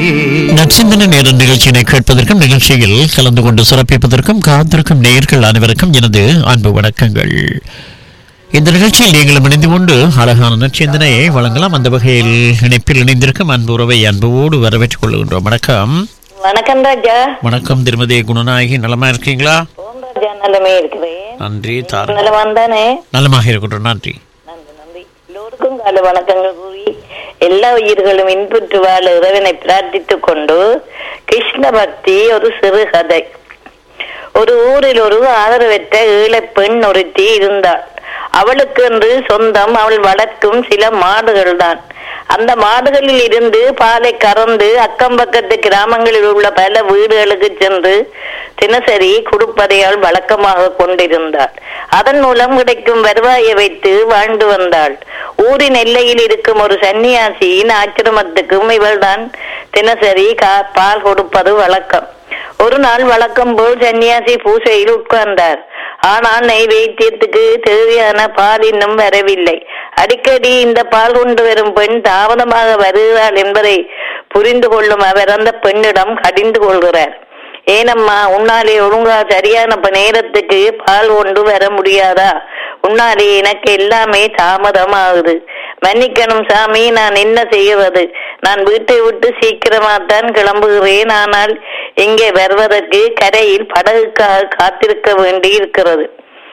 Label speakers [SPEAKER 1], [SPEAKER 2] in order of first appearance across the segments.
[SPEAKER 1] நற்சிந்தன நேர நிகழ்ச்சியினை கேட்பதற்கும் நிகழ்ச்சியில் கலந்து கொண்டு சிறப்பிப்பதற்கும் காத்திருக்கும் நேயர்கள் அனைவருக்கும் எனது அன்பு வணக்கங்கள் இந்த நிகழ்ச்சியில் நீங்களும் இணைந்து கொண்டு அழகான நற்சிந்தனையை வழங்கலாம் அந்த வகையில் இணைப்பில் இணைந்திருக்கும் அன்பு உறவை அன்போடு வரவேற்றுக் கொள்கின்றோம் வணக்கம்
[SPEAKER 2] வணக்கம் ராஜா
[SPEAKER 1] வணக்கம் திருமதி குணநாயகி நலமா இருக்கீங்களா
[SPEAKER 2] ஓம் ராஜா நலமே இருக்கிறேன்
[SPEAKER 1] நன்றி தாரு
[SPEAKER 2] நலம் வந்தானே
[SPEAKER 1] நலமாக இருக்கின்றோம் நன்றி
[SPEAKER 2] நன்றி நன்றி எல்லோருக்கும் கால வணக்கங்கள் கூறி எல்லா உயிர்களும் இன்புற்று வாழ இறைவனை பிரார்த்தித்துக் கொண்டு கிருஷ்ண பக்தி ஒரு சிறுகதை ஒரு ஊரில் ஒரு ஆதரவற்ற ஈழப் பெண் ஒருத்தி இருந்தாள் அவளுக்கு என்று சொந்தம் அவள் வளர்க்கும் சில மாடுகள் தான் அந்த மாடுகளில் இருந்து பாலை கறந்து அக்கம் பக்கத்து கிராமங்களில் உள்ள பல வீடுகளுக்கு சென்று தினசரி கொடுப்பதை அவள் வழக்கமாக கொண்டிருந்தாள் அதன் மூலம் கிடைக்கும் வருவாயை வைத்து வாழ்ந்து வந்தாள் ஊரின் எல்லையில் இருக்கும் ஒரு சன்னியாசியின் ஆச்சிரமத்துக்கும் இவள்தான் தினசரி கா- பால் கொடுப்பது வழக்கம் ஒரு நாள் வழக்கம் போல் சன்னியாசி பூசையில் உட்கார்ந்தார் ஆனால் நைவேத்தியத்துக்கு தேவையான பால் இன்னும் வரவில்லை அடிக்கடி இந்த பால் கொண்டு வரும் பெண் தாமதமாக வருகிறாள் என்பதை புரிந்து கொள்ளும் அவர் அந்த பெண்ணிடம் கடிந்து கொள்கிறார் ஏனம்மா உன்னாலே ஒழுங்கா சரியான ப- நேரத்துக்கு பால் கொண்டு வர முடியாதா உன்னாலே எனக்கு எல்லாமே தாமதம் ஆகுது மன்னிக்கணும் சாமி நான் என்ன செய்வது நான் வீட்டை விட்டு சீக்கிரமா தான் கிளம்புகிறேன் ஆனால் இங்கே வருவதற்கு கரையில் படகுக்காக காத்திருக்க வேண்டி இருக்கிறது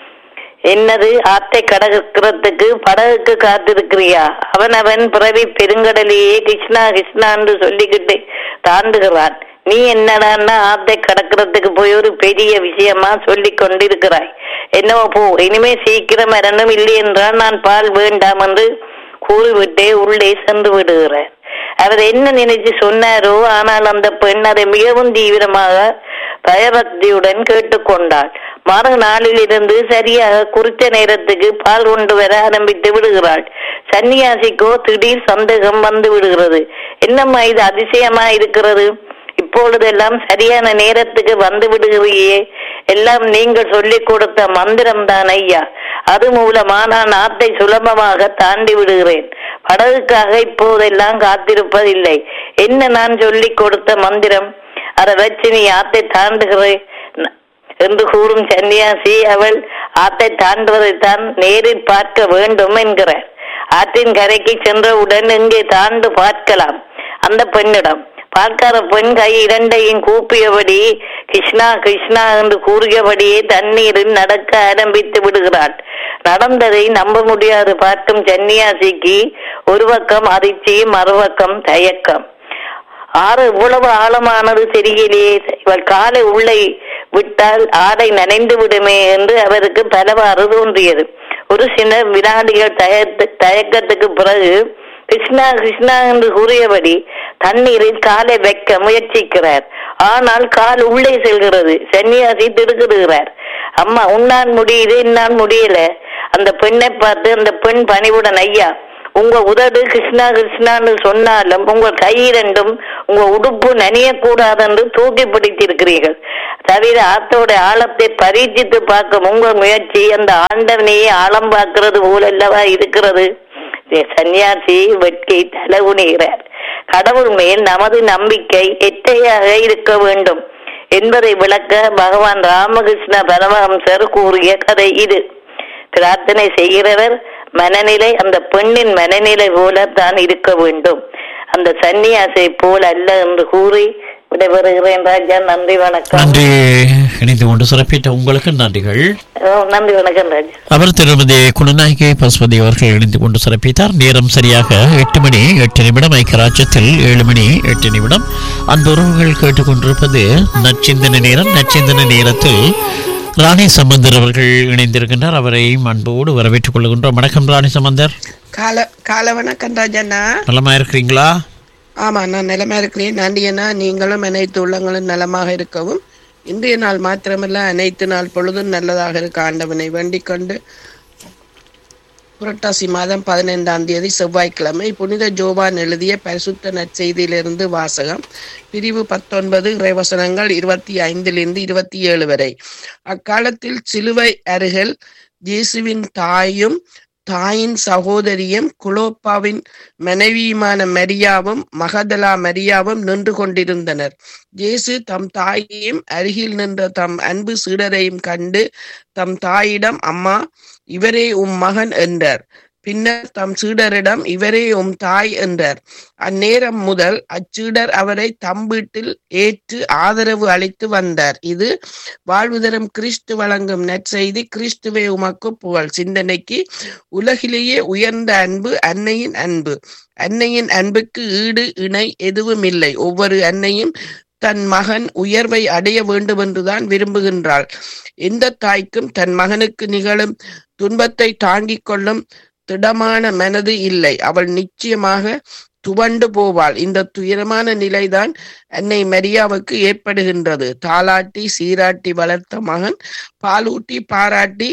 [SPEAKER 2] என்னது ஆத்தை கடக்கிறதுக்கு படகுக்கு காத்திருக்கிறியா அவன் அவன் பிறவி பெருங்கடலையே கிருஷ்ணா கிருஷ்ணா என்று சொல்லிக்கிட்டு தாண்டுகிறான் நீ என்னடான்னா ஆத்தை கடக்கிறதுக்கு போய் ஒரு பெரிய விஷயமா சொல்லி கொண்டிருக்கிறாய் என்னவோ போ இனிமே சீக்கிரம் வரணும் இல்லை என்றால் நான் பால் வேண்டாம் என்று கூறிவிட்டே உள்ளே சென்று விடுகிறார் அவர் என்ன நினைச்சு சொன்னாரோ ஆனால் அந்த பெண் அதை மிகவும் தீவிரமாக பயபக்தியுடன் கேட்டுக்கொண்டாள் மறுநாளில் இருந்து சரியாக குறித்த நேரத்துக்கு பால் கொண்டு வர ஆரம்பித்து விடுகிறாள் சன்னியாசிக்கோ திடீர் சந்தேகம் வந்து விடுகிறது என்னம்மா இது அதிசயமா இருக்கிறது இப்பொழுதெல்லாம் சரியான நேரத்துக்கு வந்து விடுகிறியே எல்லாம் நீங்கள் சொல்லிக் கொடுத்த மந்திரம் தான் ஐயா அது மூலமா நான் ஆத்தை சுலபமாக தாண்டி விடுகிறேன் படகுக்காக இப்போதெல்லாம் காத்திருப்பதில்லை என்ன நான் சொல்லிக் கொடுத்த மந்திரம் அதை வச்சு நீ ஆத்தை தாண்டுகிறேன் என்று கூறும் சன்னியாசி அவள் ஆத்தை தாண்டுவதைத்தான் நேரில் பார்க்க வேண்டும் என்கிறார் ஆற்றின் கரைக்கு சென்றவுடன் இங்கே தாண்டு பார்க்கலாம் அந்த பெண்ணிடம் பார்க்காத பெண் கை இரண்டையும் கூப்பியபடி கிருஷ்ணா கிருஷ்ணா என்று கூறியபடியே தண்ணீரில் நடக்க ஆரம்பித்து விடுகிறாள் நடந்ததை நம்ப முடியாது பார்க்கும் சன்னியாசிக்கு ஒரு பக்கம் அதிர்ச்சி மறுபக்கம் தயக்கம் ஆறு இவ்வளவு ஆழமானது தெரியலையே இவள் காலை உள்ளே விட்டால் ஆடை நனைந்து விடுமே என்று அவருக்கு பலவாறு தோன்றியது ஒரு சில வினாடிகள் தயத்து தயக்கத்துக்கு பிறகு கிருஷ்ணா கிருஷ்ணா என்று கூறியபடி தண்ணீரில் காலை வைக்க முயற்சிக்கிறார் ஆனால் கால் உள்ளே செல்கிறது சன்னியாசி திடுக்கிடுகிறார் அம்மா உன்னால் முடியுது என்னால் முடியல அந்த பெண்ணை பார்த்து அந்த பெண் பணிவுடன் ஐயா உங்க உதடு கிருஷ்ணா கிருஷ்ணான்னு சொன்னாலும் உங்க கை இரண்டும் உங்க உடுப்பு நனியக்கூடாது என்று தூக்கி பிடித்திருக்கிறீர்கள் தவிர ஆத்தோட ஆழத்தை பரீட்சித்து பார்க்கும் உங்க முயற்சி அந்த ஆண்டவனையே ஆழம் பார்க்கிறது போல அல்லவா இருக்கிறது சன்னியாசி வெட்கி தலை குனிகிறார் கடவுள் மேல் நமது நம்பிக்கை எட்டையாக இருக்க வேண்டும் என்பதை விளக்க பகவான் ராமகிருஷ்ண பரமஹம்சர் கூறிய கதை இது பிரார்த்தனை செய்கிறவர் மனநிலை அந்த பெண்ணின் மனநிலை போல தான் இருக்க வேண்டும் அந்த சன்னியாசை போல் அல்ல என்று கூறி விடைபெறுகிறேன் ராஜா நன்றி வணக்கம்
[SPEAKER 1] நன்றி இணைந்து கொண்டு சிறப்பித்த உங்களுக்கு நன்றிகள்
[SPEAKER 2] ஓ, நன்றி வணக்கம் ராஜா
[SPEAKER 1] அவர் திருமதி குணநாயகி பசுபதி அவர்கள் இணைந்து கொண்டு சிறப்பித்தார் நேரம் சரியாக எட்டு மணி எட்டு நிமிடம் ஐக்கியராஜ்யத்தில் ஏழு மணி எட்டு நிமிடம் அந்த உறவுகள் கேட்டுக்கொண்டிருப்பது நச்சிந்தன நேரம் நச்சிந்தன நேரத்தில் ராணி சம்பந்தர் அவர்கள் இணைந்திருக்கின்றார் அவரை அன்போடு வரவேற்றுக் கொள்கின்றோம் வணக்கம் ராணி சம்பந்தர்
[SPEAKER 3] கால கால வணக்கம் ராஜண்ணா
[SPEAKER 1] நலமா இருக்கிறீங்களா
[SPEAKER 3] ஆமா நான் நிலமா இருக்கிறேன் நன்றியண்ணா நீங்களும் அனைத்து உள்ளங்களும் நலமாக இருக்கவும் இன்றைய நாள் மாத்திரமல்ல அனைத்து நாள் பொழுதும் நல்லதாக இருக்க ஆண்டவனை வேண்டிக் கொண்டு புரட்டாசி மாதம் பதினைந்தாம் தேதி செவ்வாய்க்கிழமை புனித ஜோவான் எழுதிய பரிசுத்த நற்செய்தியிலிருந்து வாசகம் பிரிவு பத்தொன்பது இறைவசனங்கள் இருபத்தி ஐந்திலிருந்து இருபத்தி ஏழு வரை அக்காலத்தில் சிலுவை அருகில் இயேசுவின் தாயும் தாயின் சகோதரியும் குலோப்பாவின் மனைவியுமான மரியாவும் மகதலா மரியாவும் நின்று கொண்டிருந்தனர் இயேசு தம் தாயையும் அருகில் நின்ற தம் அன்பு சீடரையும் கண்டு தம் தாயிடம் அம்மா இவரே உம் மகன் என்றார் பின்னர் தம் சீடரிடம் இவரே உம் தாய் என்றார் அந்நேரம் முதல் அச்சீடர் அவரை தம் வீட்டில் ஏற்று ஆதரவு அளித்து வந்தார் இது வாழ்வு தரும் கிறிஸ்து வழங்கும் நற்செய்தி கிறிஸ்துவே உமக்கு புகழ் சிந்தனைக்கு உலகிலேயே உயர்ந்த அன்பு அன்னையின் அன்பு அன்னையின் அன்புக்கு ஈடு இணை எதுவும் இல்லை ஒவ்வொரு அன்னையும் தன் மகன் உயர்வை அடைய வேண்டும் என்றுதான் விரும்புகின்றாள் எந்த தாய்க்கும் தன் மகனுக்கு நிகழும் துன்பத்தை தாங்கிக் கொள்ளும் திடமான மனது இல்லை அவள் நிச்சயமாக துவண்டு போவாள் இந்த துயரமான நிலைதான் அன்னை மரியாவுக்கு ஏற்படுகின்றது தாளாட்டி சீராட்டி வளர்த்த மகன் பாலூட்டி பாராட்டி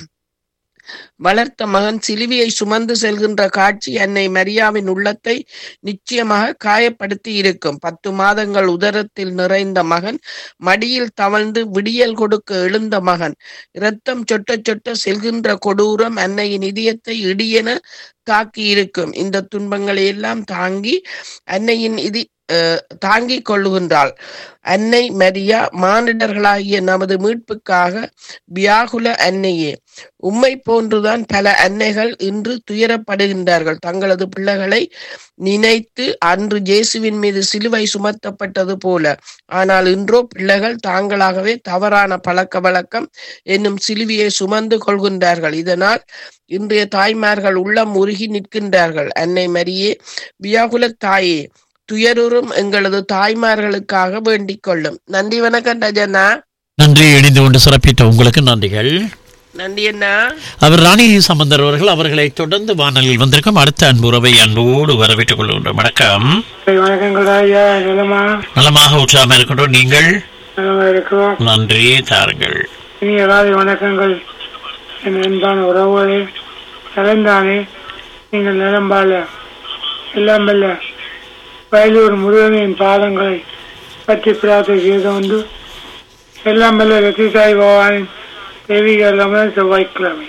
[SPEAKER 3] வளர்த்த மகன் சிலுவையை சுமந்து செல்கின்ற காட்சி அன்னை மரியாவின் உள்ளத்தை நிச்சயமாக காயப்படுத்தி இருக்கும் பத்து மாதங்கள் உதரத்தில் நிறைந்த மகன் மடியில் தவழ்ந்து விடியல் கொடுக்க எழுந்த மகன் இரத்தம் சொட்ட சொட்ட செல்கின்ற கொடூரம் அன்னையின் இதயத்தை இடியென தாக்கி இருக்கும் இந்த துன்பங்களை எல்லாம் தாங்கி அன்னையின் இதி அஹ், தாங்கிக் கொள்ளுகின்றாள் அன்னை மரியா மானிடர்களாகிய நமது மீட்புக்காக வியாகுல அன்னையே உம்மை போன்றுதான் பல அன்னைகள் இன்று துயரப்படுகின்றார்கள் தங்களது பிள்ளைகளை நினைத்து அன்று இயேசுவின் மீது சிலுவை சுமத்தப்பட்டது போல ஆனால் இன்றோ பிள்ளைகள் தாங்களாகவே தவறான பழக்க வழக்கம் என்னும் சிலுவையை சுமந்து கொள்கின்றார்கள் இதனால் இன்றைய தாய்மார்கள் உள்ளம் உருகி நிற்கின்றார்கள் அன்னை மரியே வியாகுல தாயே துயருறும் எங்களது தாய்மார்களுக்காக வேண்டிக் கொள்ளும் நன்றி வணக்கம் ரஜனா
[SPEAKER 1] நன்றி இணைந்து கொண்டு சிறப்பித்த உங்களுக்கு நன்றிகள்
[SPEAKER 3] நன்றி அண்ணா
[SPEAKER 1] அவர் ராணி சம்பந்தர் அவர்கள் அவர்களை தொடர்ந்து வானலில் வந்திருக்கும் அடுத்த அன்புறவை அன்போடு வரவேற்றுக் கொள்கின்றோம் வணக்கம்
[SPEAKER 4] வணக்கங்கள் ஐயா நிலமா
[SPEAKER 1] நலமாக உற்சாகமாக இருக்கின்றோம் நீங்கள்
[SPEAKER 4] நிலமா இருக்கிறோம்
[SPEAKER 1] நன்றி தாருங்கள்
[SPEAKER 4] இனிய காலை வணக்கங்கள் என் அன்பான உறவுகளே நலந்தானே நீங்கள் நிலம்பால எல்லாம் வல்ல வயலூர் முருகனின் பாதங்களை பற்றி பிரார்த்தனை செய்து கொண்டு எல்லாம் வல்ல ரத்திசாய் பகவானின் தெய்வீக எல்லாமே செவ்வாய்க்கிழமை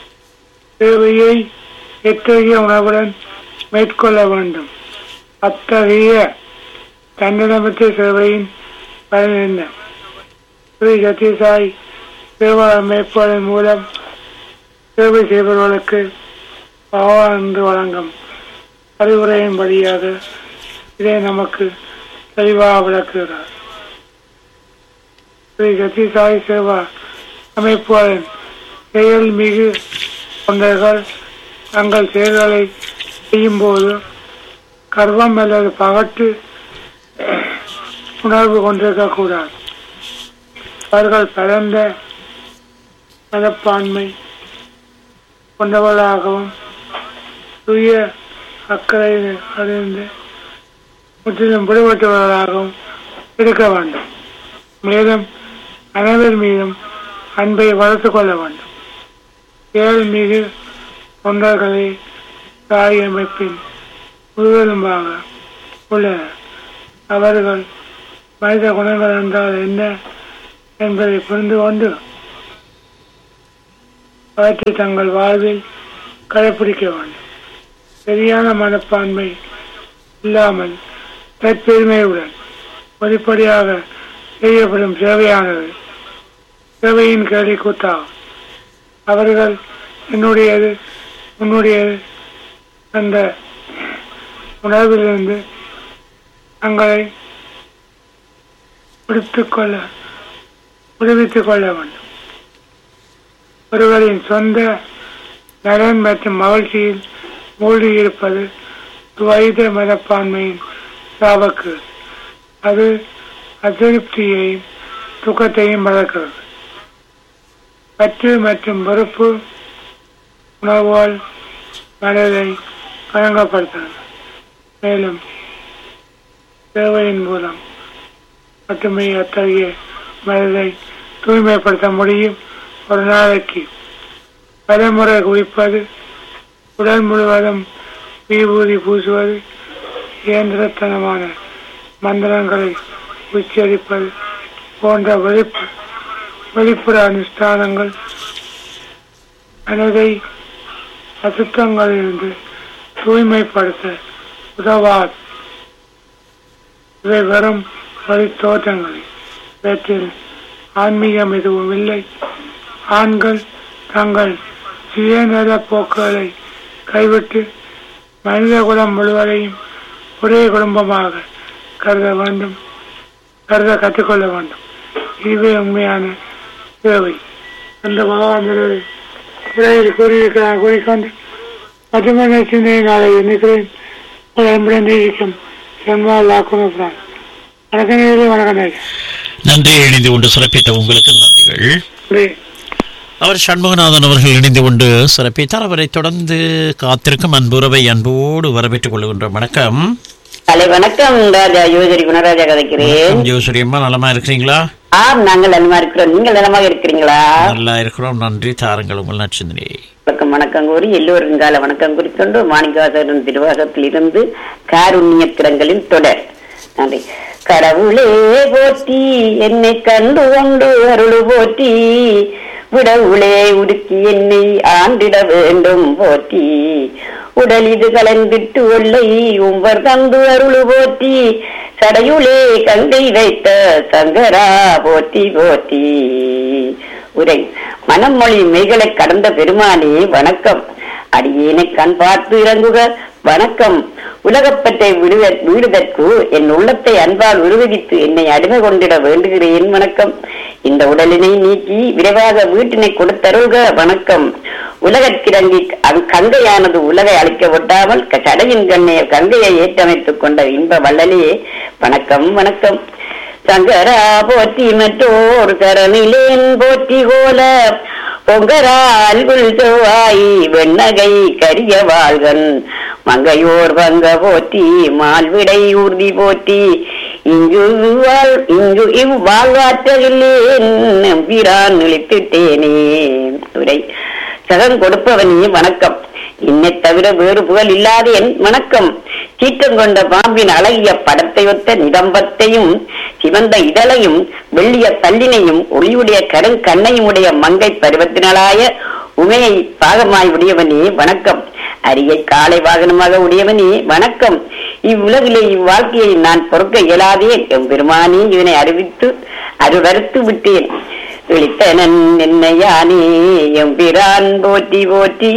[SPEAKER 4] தேவையை எத்தகைய உணவுடன் மேற்கொள்ள வேண்டும் அத்தகைய தன்னடமற்ற சேவையின் பயன் என்ன ஸ்ரீ சத்யசாய் சேவா அமைப்பாளர் மூலம் சேவை செய்பவர்களுக்கு பகவான் என்று வழங்கும் அறிவுரையின் வழியாக இதை நமக்கு தெளிவாக விளக்குகிறார் ஸ்ரீ சத்யசாய் சேவா அமைப்பாளர் செயல் மிகு தொண்டர்கள் தங்கள் செயல்களை செய்யும்போது கர்வம் அல்லது பகட்டு உணர்வு கொண்டிருக்கக்கூடாது அவர்கள் பரந்த மனப்பான்மை கொண்டவர்களாகவும் சுய அக்கறை அறிந்து முற்றிலும் விடுபட்டவர்களாகவும் இருக்க வேண்டும் மேலும் அனைவர் மீதும் அன்பை வளர்த்துக் கொள்ள வேண்டும் ஏழு மிகு தொண்டர்களை தாய் அமைப்பின் முழுவதுமாக உள்ளனர் அவர்கள் மனித குணங்கள் என்றால் என்ன என்பதை புரிந்து கொண்டு அவற்றை தங்கள் வாழ்வில் கடைபிடிக்க வேண்டும் சரியான மனப்பான்மை இல்லாமல் தற்பெருமையுடன் வெளிப்படையாக செய்யப்படும் சேவையானது சேவையின் கேள்வி கூத்தாகும் அவர்கள் என்னுடையது உன்னுடையது என்ற உணர்விலிருந்து தங்களை விடுத்துக் கொள்ள விடுவித்துக் கொள்ள வேண்டும் ஒருவரின் சொந்த நலன் மற்றும் மகிழ்ச்சியில் மூழ்கியிருப்பது துவைத மனப்பான்மையின் சாபக்கு அது அதிருப்தியையும் துக்கத்தையும் வளர்க்கிறது பற்று மற்றும் வெறுப்பு உணர்வால் மனதை கலங்கப்படுத்துகிறது மேலும் சேவையின் மூலம் மட்டுமே அத்தகைய மனதை தூய்மைப்படுத்த முடியும் ஒரு நாளைக்கு பலமுறை குவிப்பது உடல் முழுவதும் விபூதி பூசுவது இயந்திரத்தனமான மந்திரங்களை உச்சரிப்பது போன்ற வெளிப்பு வெளிப்புற அனுஷ்டானங்கள் மனதை அசுத்தங்களிலிருந்து தூய்மைப்படுத்த உதவாது இவை வெறும் வழி தோற்றங்கள் இவற்றில் ஆன்மீகம் எதுவும் இல்லை ஆண்கள் தங்கள் சுயநல போக்குகளை கைவிட்டு மனித குலம் முழுவதையும் ஒரே குடும்பமாக கருத வேண்டும் கருத கற்றுக்கொள்ள வேண்டும் இதுவே உண்மையான தேவை அந்த பகவான் உரையில் கூறியிருக்கிறார் கூறிக்கொண்டு மட்டுமே சிந்தனையினாலே எண்ணிக்கிறேன் உடம்புடன் நீடிக்கும் சென்மால் லாக்குணும் வணக்கம் நேயர்களே, வணக்கம் நேயர்களே.
[SPEAKER 1] நன்றி இணைந்து கொண்டு சிறப்பித்த உங்களுக்கு நன்றிகள்
[SPEAKER 4] நன்றி.
[SPEAKER 1] அவர் சண்முகநாதன் அவர்கள் இணைந்து கொண்டு சிறப்பித்தார் அவரை தொடர்ந்து காத்திருக்கும் அன்புறவை அன்போடு வரவேற்றுக் கொள்கின்ற வணக்கம்
[SPEAKER 5] கலை வணக்கம் ராஜா யோகரி குணராஜா கதைக்கிறேன்
[SPEAKER 1] ஜோசரி அம்மா நலமா இருக்கிறீங்களா
[SPEAKER 5] ஆம் நாங்கள் நலமா இருக்கிறோம் நீங்கள் நலமாக இருக்கிறீங்களா
[SPEAKER 1] நல்லா இருக்கிறோம் நன்றி தாருங்கள் உங்கள் நச்சிந்தினி
[SPEAKER 5] வணக்கம் வணக்கம் கூறி எல்லோருக்கும் கால வணக்கம் குறிக்கொண்டு மாணிகாசரன் திருவாசத்தில் இருந்து காருண்ய திறங்களில் தொடர் நன்றி கடவுளே போற்றி என்னை கண்டு கொண்டு அருள் போற்றி விடவுளே உடுக்கி என்னை ஆண்டிட வேண்டும் போற்றி உடல் இது கலந்திட்டு ஒல்லை உம்பர் தந்து அருள் போற்றி சடையுளே கங்கை வைத்த சங்கரா போற்றி போற்றி உரை மனமொழி மெய்களை கடந்த பெருமானே வணக்கம் அடியேனை கண் பார்த்து இறங்குக வணக்கம் உலகப்பற்றை விடுவ வீடுதற்கு என் உள்ளத்தை அன்பால் உருவகித்து என்னை அடிமை கொண்டிட வேண்டுகிறேன் வணக்கம் இந்த உடலினை நீக்கி விரைவாக வீட்டினை கொடுத்தருள்க வணக்கம் உலகத்திறங்கி அங்- கங்கையானது உலகை அழிக்க விட்டாமல் க- சடையின் கண்ணே கங்கையை ஏற்றமைத்துக் கொண்ட இன்ப வள்ளலே வணக்கம் வணக்கம் சங்கரா போற்றி மற்றோர் கரணிலேன் போற்றி கோல பொங்கரால் குள் செவ்வாய் வெண்ணகை கரிய வாழ்கன் மங்கையோர் வங்க போற்றி மால்விடை ஊர்தி போற்றி இங்கு வாழ் இங்கு இவ் வாழ்வாற்றகில்லேன் நம்பிரான் இழித்துட்டேனே உரை சகம் கொடுப்பவனே வணக்கம் என்னை தவிர வேறு புகழ் இல்லாத என் வணக்கம் சீற்றம் கொண்ட பாம்பின் அழகிய படத்தை ஒத்த நிதம்பத்தையும் சிவந்த இதழையும் வெள்ளிய தள்ளினையும் ஒளியுடைய கருங்கண்ணையும் உடைய மங்கை பருவத்தினளாய உமையை பாகமாய் உடையவனே வணக்கம் அரியை காலை வாகனமாக உடையவனே வணக்கம் இவ்வுலகிலே இவ்வாழ்க்கையை நான் பொறுக்க இயலாதேன் எம் பெருமானே இதனை அறிவித்து அருவறுத்து விட்டேன் விழித்தனன் என்னையானே எம்பிரான் போற்றி போற்றி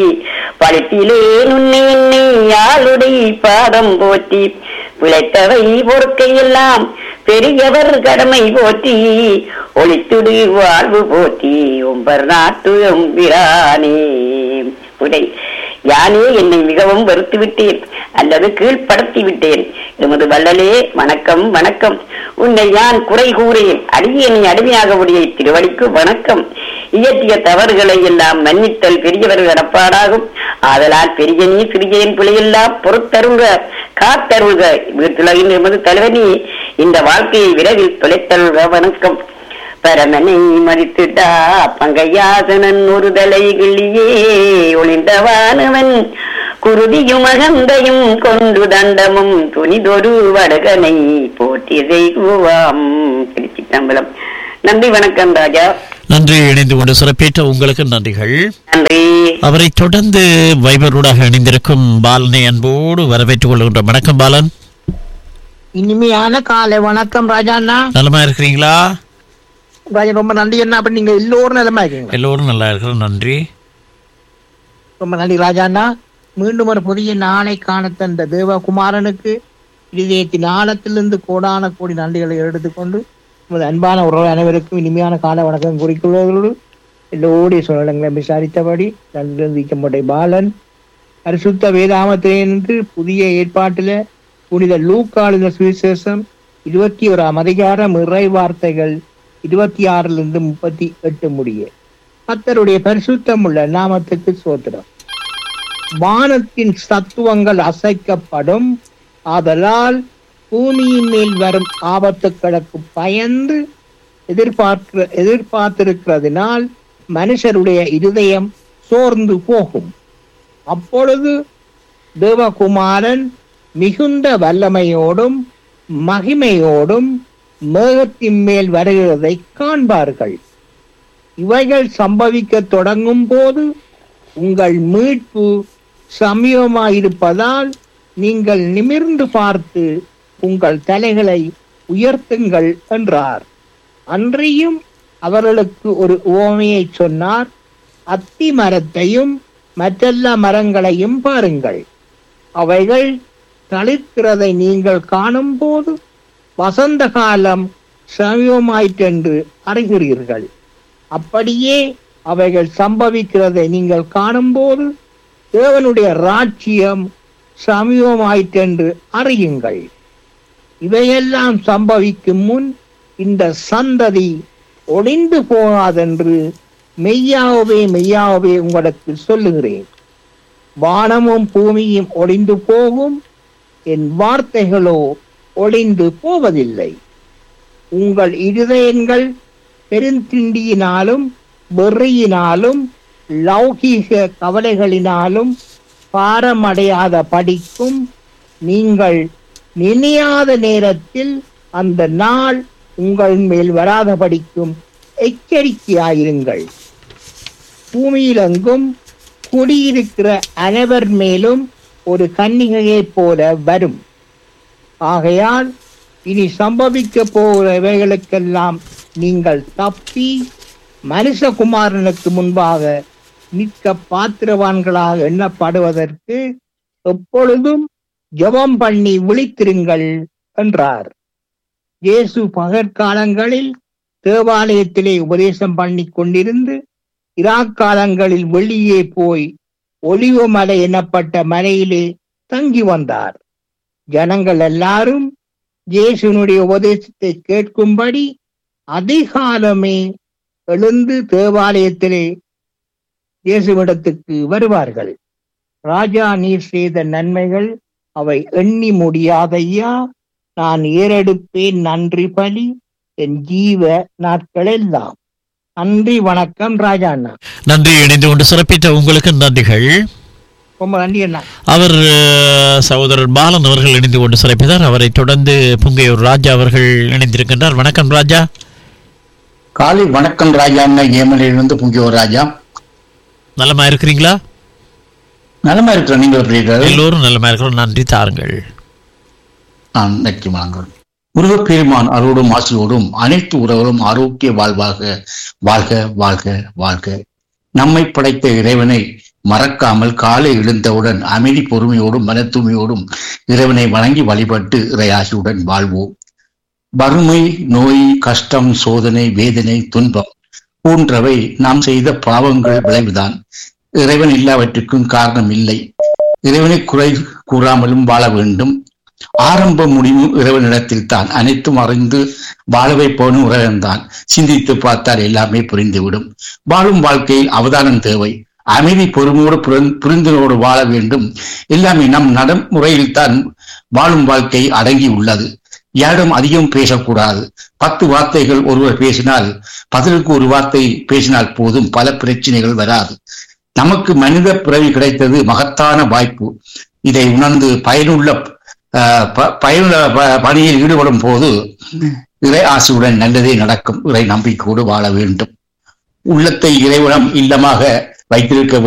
[SPEAKER 5] பழித்திலேன் உன்னை என்னை யாழுடை பாதம் போற்றி பிழைத்தவை பொறுக்கையெல்லாம் பெரியவர் கடமை போற்றி ஒளித்துடு வாழ்வு போற்றி உம்பர் நாட்டு எம்பிரானே உடை யானே என்னை மிகவும் வெறுத்து விட்டேன் அல்லது கீழ்ப்படுத்தி விட்டேன் எமது வள்ளலே வணக்கம் வணக்கம் உன்னை யான் குறை கூறேன் அடியேனை அடிமையாக உடைய திருவடிக்கு வணக்கம் இயற்றிய தவறுகளை எல்லாம் மன்னித்தல் பெரியவர்கள் கடப்பாடாகும் ஆதலால் பெரியனே சிறியேன் பிழையெல்லாம் பொறுத்தருள்க காத்தருள்க வீட்டுலகின் எமது தலைவனே இந்த வாழ்க்கையை விரைவில் தொலைத்தருள்க வணக்கம் பரமனை மதித்துட்டா பங்கையாசனன் ஒரு தலை கிள்ளியே ஒளிந்தவானவன் குருதியும் அகந்தையும் கொண்டு தண்டமும் துணிதொரு வடகனை போட்டி செய்குவாம் திருச்சி தம்பலம் நன்றி வணக்கம் ராஜா
[SPEAKER 1] நன்றி இணைந்து கொண்டு சிறப்பித்த உங்களுக்கு நன்றிகள்
[SPEAKER 5] நன்றி
[SPEAKER 1] அவரை தொடர்ந்து வைபரோடாக இணைந்திருக்கும் பாலனை அன்போடு வரவேற்றுக் கொள்கின்ற வணக்கம் பாலன்
[SPEAKER 6] இனிமையான காலை வணக்கம் ராஜாண்ணா
[SPEAKER 1] நலமா இருக்கிறீங்களா
[SPEAKER 6] ராஜா ரொம்ப நன்றி என்ன அப்ப நீங்க எல்லோரும் நிலமா இருக்கீங்க
[SPEAKER 1] எல்லோரும் நல்லா இருக்கிறோம் நன்றி
[SPEAKER 6] ரொம்ப நன்றி ராஜாண்ணா மீண்டும் ஒரு புதிய நாளை காண தந்த தேவகுமாரனுக்கு இதயத்தின் ஆழத்திலிருந்து கோடான கோடி நன்றிகளை எடுத்துக்கொண்டு நமது அன்பான உறவு அனைவருக்கும் இனிமையான கால வணக்கம் குறிக்கொள்வதோடு எல்லோருடைய சூழலங்களை விசாரித்தபடி நன்றி பாலன் பரிசுத்த வேதாமத்திலிருந்து புதிய ஏற்பாட்டில புனித லூக்காளுத சுவிசேஷம் இருபத்தி ஓராம் அதிகாரம் இறை வார்த்தைகள் இருபத்தி ஆறிலிருந்து முப்பத்தி எட்டு முடிய கர்த்தருடைய பரிசுத்தம் உள்ள நாமத்துக்கு சோத்திரம் வானத்தின் சத்துவங்கள் அசைக்கப்படும் ஆதலால் பூமியின் மேல் வரும் ஆபத்துக்களுக்கு பயந்து எதிர்பார்க்கிற எதிர்பார்த்திருக்கிறதினால் மனுஷருடைய இருதயம் சோர்ந்து போகும் அப்பொழுது தேவகுமாரன் மிகுந்த வல்லமையோடும் மகிமையோடும் மேகத்தின் மேல் வருகிறதை காண்பார்கள் இவைகள் சம்பவிக்க தொடங்கும் போது உங்கள் மீட்பு சமயமாயிருப்பதால் நீங்கள் நிமிர்ந்து பார்த்து உங்கள் தலைகளை உயர்த்துங்கள் என்றார் அன்றியும் அவர்களுக்கு ஒரு உவமையை சொன்னார் அத்தி மரத்தையும் மற்றெல்லா மரங்களையும் பாருங்கள் அவைகள் தளிர்க்கிறதை நீங்கள் காணும்போது வசந்த காலம் சமயமாயிற்றென்று அறிகிறீர்கள் அப்படியே அவைகள் சம்பவிக்கிறதை நீங்கள் காணும்போது தேவனுடைய ராட்சியம் சமயமாயிற்றென்று அறியுங்கள் இவையெல்லாம் சம்பவிக்கும் முன் இந்த சந்ததி ஒளிந்து போகாதென்று மெய்யாவே மெய்யாவே உங்களுக்கு சொல்லுகிறேன் வானமும் பூமியும் ஒளிந்து போகும் என் வார்த்தைகளோ ஒளிந்து போவதில்லை உங்கள் இருதயங்கள் பெருந்திண்டியினாலும் வெறியினாலும் லௌகீக கவலைகளினாலும் பாரமடையாத படிக்கும் நீங்கள் நினையாத நேரத்தில் அந்த நாள் உங்கள் மேல் வராத படிக்கும் எச்சரிக்கையாயிருங்கள் பூமியிலெங்கும் குடியிருக்கிற அனைவர் மேலும் ஒரு கன்னிகையைப் போல வரும் ஆகையால் இனி சம்பவிக்க போகிறவைகளுக்கெல்லாம் நீங்கள் தப்பி மனுஷகுமாரனுக்கு முன்பாக நிற்க பாத்திரவான்களாக எண்ணப்படுவதற்கு எப்பொழுதும் ஜெபம் பண்ணி விழித்திருங்கள் என்றார் இயேசு பகற்காலங்களில் தேவாலயத்திலே உபதேசம் பண்ணி கொண்டிருந்து இராக்காலங்களில் வெளியே போய் ஒலிவ மலை எனப்பட்ட மலையிலே தங்கி வந்தார் ஜனங்கள் எல்லாரும் இயேசுனுடைய உபதேசத்தை கேட்கும்படி அதிகாலமே எழுந்து தேவாலயத்திலே இயேசுவிடத்துக்கு வருவார்கள் ராஜா நீர் செய்த நன்மைகள் அவை எண்ணி முடியாதையா நான் ஏறெடுப்பேன் நன்றி பலி என் ஜீவ நாட்களெல்லாம் நன்றி வணக்கம் ராஜா அண்ணா
[SPEAKER 1] நன்றி இணைந்து கொண்டு சிறப்பித்த உங்களுக்கு நன்றிகள்
[SPEAKER 6] ரொம்ப நன்றி அண்ணா
[SPEAKER 1] அவர் அஹ், சகோதரர் பாலன் அவர்கள் இணைந்து கொண்டு சிறப்பித்தார் அவரை தொடர்ந்து புங்கையூர் ராஜா அவர்கள் இணைந்திருக்கின்றார் வணக்கம் ராஜா
[SPEAKER 7] காலை வணக்கம் ராஜா ஏமலிலிருந்து புங்கியோர் ராஜா
[SPEAKER 1] நலமா இருக்கிறீங்களா
[SPEAKER 7] நலமா இருக்கிற நீங்கள் எப்படி இருக்கிறீர்கள்?
[SPEAKER 1] எல்லோரும் நலமா இருக்கிறோம் நன்றி தாருங்கள்
[SPEAKER 7] நான் நிச்சயமாங்கள் முருகப்பெருமான் அருளும் ஆசியோடும் அனைத்து உறவுகளும் ஆரோக்கிய வாழ்வாக வாழ்க வாழ்க வாழ்க நம்மை படைத்த இறைவனை மறக்காமல் காலை எழுந்தவுடன் அமைதி பொறுமையோடும் மன தூய்மையோடும் இறைவனை வணங்கி வழிபட்டு இறையாசியுடன் வாழ்வோம் வறுமை நோய் கஷ்டம் சோதனை வேதனை துன்பம் போன்றவை நாம் செய்த பாவங்கள் விளைவுதான் இறைவன் இல்லாவற்றுக்கும் காரணம் இல்லை இறைவனை குறை கூறாமலும் வாழ வேண்டும் ஆரம்ப முடிவு இறைவனிடத்தில் தான் அனைத்தும் அறிந்து வாழ வைப்பவனும் இறைவன் தான் சிந்தித்து பார்த்தால் எல்லாமே புரிந்துவிடும் வாழும் வாழ்க்கையில் அவதானம் தேவை அமைதி பொறுமையோடு புரிந்- புரிந்தலோடு வாழ வேண்டும் எல்லாமே நம் நடைமுறையில் தான் வாழும் வாழ்க்கை அடங்கி உள்ளது யாரிடம் அதிகம் பேசக்கூடாது பத்து வார்த்தைகள் ஒருவர் பேசினால் பதிலுக்கு ஒரு வார்த்தை பேசினால் போதும் பல பிரச்சனைகள் வராது நமக்கு மனித பிறவி கிடைத்தது மகத்தான வாய்ப்பு இதை உணர்ந்து பயனுள்ள ஆஹ், ப- பயனுள்ள ப- பணியில் ஈடுபடும் போது இறை ஆசையுடன் நல்லதே நடக்கும் இறை நம்பிக்கையோடு வாழ வேண்டும் உள்ளத்தை இறைவனம் இல்லமாக வைத்திருக்க